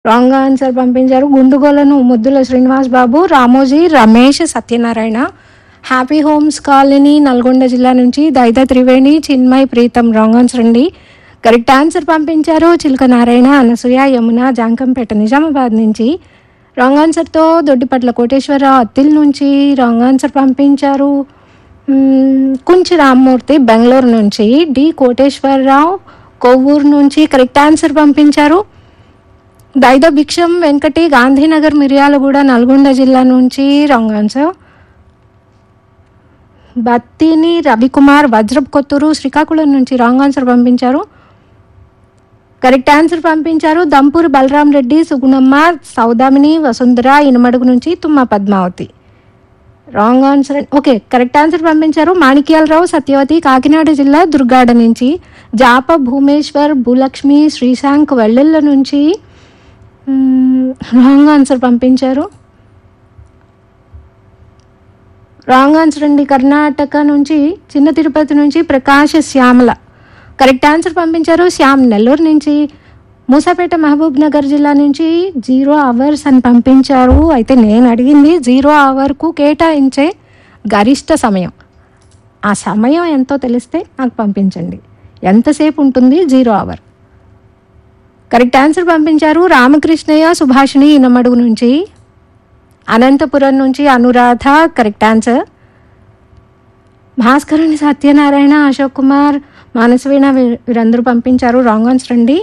wrong answer పంపించారు Gundugolanu Muddula Srinivas Babu Ramoji Ramesh Satyanarayana happy homes colony Nalgonda జిల్లా నుంచి దైద త్రివేణి చిన్మయ్ ప్రీతం రాంగ్ ఆన్సర్ అండి కరెక్ట్ ఆన్సర్ పంపించారు చిలుక నారాయణ అనసూయ యమున జాంకంపేట నిజామాబాద్ నుంచి రాంగ్ ఆన్సర్తో దొడ్డిపట్ల కోటేశ్వరరావు అత్తిల్ నుంచి రాంగ్ ఆన్సర్ పంపించారు మ్మ్, కుంచి రామ్మూర్తి బెంగళూరు నుంచి డి కోటేశ్వరరావు కొవ్వూరు నుంచి కరెక్ట్ ఆన్సర్ పంపించారు దైద భిక్షం వెంకటి గాంధీనగర్ మిర్యాలగూడ నల్గొండ జిల్లా నుంచి రాంగ్ ఆన్సర్ బత్తిని రవికుమార్ వజ్రప్ కొత్తూరు శ్రీకాకుళం నుంచి రాంగ్ ఆన్సర్ పంపించారు కరెక్ట్ ఆన్సర్ పంపించారు దంపూరి బలరాం రెడ్డి సుగుణమ్మ సౌదామిని వసుంధర ఇనమడుగు నుంచి Thumma Padmavathi wrong answer okay correct answer పంపించారు మాణిక్యాలరావు సత్యవతి కాకినాడ జిల్లా దుర్గాడ నుంచి జాప భూమేశ్వర్ భూలక్ష్మి శ్రీశాంక్ వెల్లుల్ల నుంచి మ్మ్, రాంగ్ ఆన్సర్ పంపించారు రాంగ్ ఆన్సర్ అండి కర్ణాటక నుంచి చిన్న తిరుపతి నుంచి ప్రకాశ్ శ్యామల కరెక్ట్ ఆన్సర్ పంపించారు శ్యామ్ నెల్లూరు నుంచి మూసాపేట మహబూబ్ నగర్ జిల్లా నుంచి జీరో అవర్స్ అని పంపించారు అయితే నేను అడిగింది జీరో అవర్కు కేటాయించే గరిష్ట సమయం ఆ సమయం ఎంతో తెలిస్తే నాకు పంపించండి ఎంతసేపు ఉంటుంది జీరో అవర్ కరెక్ట్ ఆన్సర్ పంపించారు రామకృష్ణయ్య సుభాషిణి ఇనమడుగు నుంచి అనంతపురం నుంచి అనురాధ కరెక్ట్ ఆన్సర్ భాస్కరుని సత్యనారాయణ అశోక్ కుమార్ మానసవీణ వీ- వీరందరూ పంపించారు రాంగ్ ఆన్సర్ అండి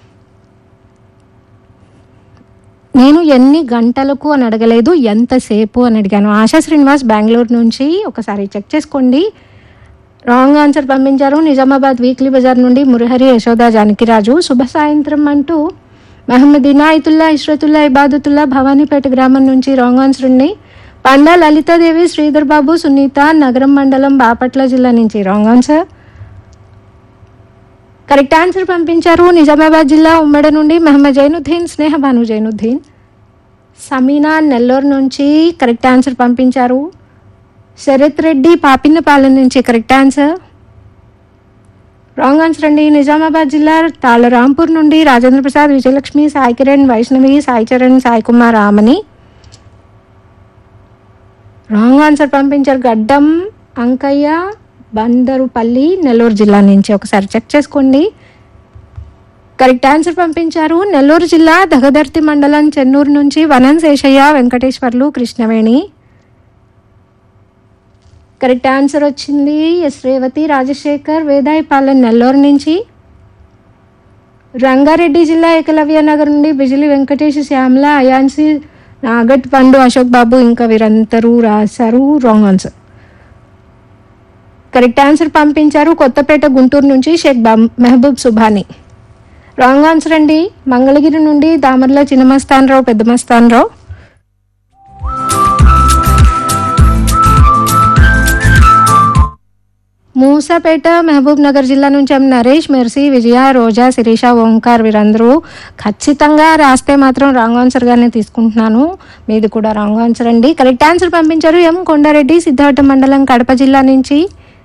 నేను ఎన్ని గంటలకు అని అడగలేదు ఎంతసేపు అని అడిగాను ఆశా శ్రీనివాస్ బెంగళూరు నుంచి ఒకసారి చెక్ చేసుకోండి రాంగ్ ఆన్సర్ పంపించారు నిజామాబాద్ వీక్లీ బజార్ నుండి మురహరి యశోద జానకిరాజు శుభ సాయంత్రం అంటూ మహమ్మద్ ఇనాయతుల్లా ఇష్రతుల్లా ఇబాదతుల్లా భవానీపేట గ్రామం నుంచి రాంగ్ ఆన్సర్ అండి పండా లలితాదేవి శ్రీధర్ బాబు సునీత నగరం మండలం బాపట్ల జిల్లా నుంచి రాంగ్ ఆన్సర్ కరెక్ట్ ఆన్సర్ పంపించారు నిజామాబాద్ జిల్లా ఉమ్మడి నుండి మహమ్మద్ జైనుద్దీన్ స్నేహ భాను జైనుద్దీన్ సమీనా నెల్లూరు నుంచి కరెక్ట్ ఆన్సర్ పంపించారు శరత్ రెడ్డి పాపిన్నపాలెం నుంచి కరెక్ట్ ఆన్సర్ రాంగ్ ఆన్సర్ అండి నిజామాబాద్ జిల్లా తాళరాంపూర్ నుండి రాజేంద్ర ప్రసాద్ విజయలక్ష్మి సాయి కిరణ్ వైష్ణవి సాయి చరణ్ సాయి కుమార్ ఆమని రాంగ్ ఆన్సర్ పంపించారు గడ్డం అంకయ్య బందరుపల్లి నెల్లూరు జిల్లా నుంచి ఒకసారి చెక్ చేసుకోండి కరెక్ట్ ఆన్సర్ పంపించారు నెల్లూరు జిల్లా దగదర్తి మండలం చెన్నూరు నుంచి వనం శేషయ్య వెంకటేశ్వర్లు కృష్ణవేణి కరెక్ట్ ఆన్సర్ వచ్చింది ఎస్ రేవతి రాజశేఖర్ వేదాయపాలెం నెల్లూరు నుంచి రంగారెడ్డి జిల్లా ఏకలవ్య నగర్ నుండి బిజిలి వెంకటేష్ శ్యామల అయాన్సి నాగట్ పండు అశోక్ బాబు ఇంకా వీరందరూ రాశారు రాంగ్ ఆన్సర్ కరెక్ట్ ఆన్సర్ పంపించారు కొత్తపేట గుంటూరు నుంచి షేక్ బం- మెహబూబ్ సుభాని రాంగ్ ఆన్సర్ అండి మంగళగిరి నుండి దామర్ల చిన్నమస్తాన్ రావు పెద్దమస్తాన్ రావు మూసాపేట మహబూబ్ నగర్ జిల్లా నుంచి ఎం నరేష్ మెర్సీ విజయ రోజా శిరీష ఓంకార్ వీరందరూ ఖచ్చితంగా రాస్తే మాత్రం రాంగ్ ఆన్సర్గానే తీసుకుంటున్నాను మీది కూడా రాంగ్ ఆన్సర్ అండి కరెక్ట్ ఆన్సర్ పంపించారు ఎం కొండారెడ్డి సిద్ధార్థ మండలం కడప జిల్లా నుంచి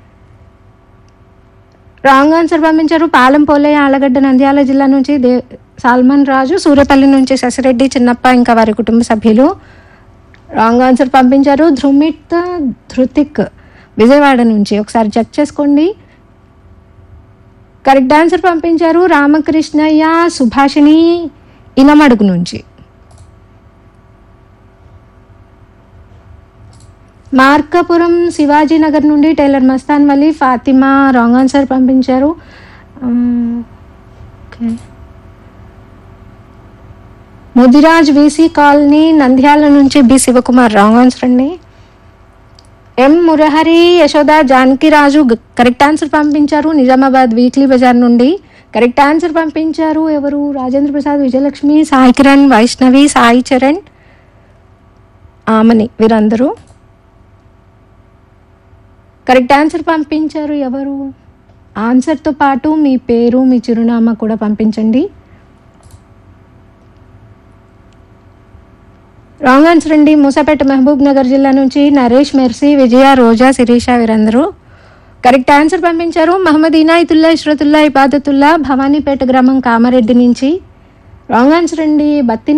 రాంగ్ ఆన్సర్ పంపించారు పాలెం పోలయ్య ఆలగడ్డ నంద్యాల జిల్లా నుంచి దే సాల్మన్ రాజు సూర్యపల్లి నుంచి శశిరెడ్డి చిన్నప్ప ఇంకా వారి కుటుంబ సభ్యులు రాంగ్ ఆన్సర్ పంపించారు ధృమిత్ ధృతిక్ విజయవాడ నుంచి ఒకసారి చెక్ చేసుకోండి కరెక్ట్ ఆన్సర్ పంపించారు రామకృష్ణయ్య సుభాషిణి ఇనమడుగు నుంచి మార్కాపురం శివాజీనగర్ నుండి tailor Mastan Vali Fatima wrong answer పంపించారు um, okay Mudiraj VC colony Nandyal నుంచి బి శివకుమార్ రాంగ్ ఆన్సర్ అండి ఎం మురహరి యశోద జానకిరాజు గ- కరెక్ట్ ఆన్సర్ పంపించారు నిజామాబాద్ వీక్లీ బజార్ నుండి కరెక్ట్ ఆన్సర్ పంపించారు ఎవరు రాజేంద్ర ప్రసాద్ విజయలక్ష్మి సాయి కిరణ్ వైష్ణవి సాయి చరణ్ ఆమని వీరందరూ కరెక్ట్ ఆన్సర్ పంపించారు ఎవరు ఆన్సర్తో పాటు మీ పేరు మీ చిరునామా కూడా పంపించండి రాంగ్ ఆన్సర్ అండి మూసాపేట మహబూబ్ నగర్ జిల్లా నుంచి నరేష్ మెర్సీ విజయ రోజా శిరీష వీరందరూ కరెక్ట్ ఆన్సర్ పంపించారు మహమ్మద్ ఇనాయతుల్లా ఇష్రతుల్లా ఇబాదతుల్లా భవానీపేట గ్రామం కామారెడ్డి నుంచి రాంగ్ ఆన్సర్ అండి బత్తిన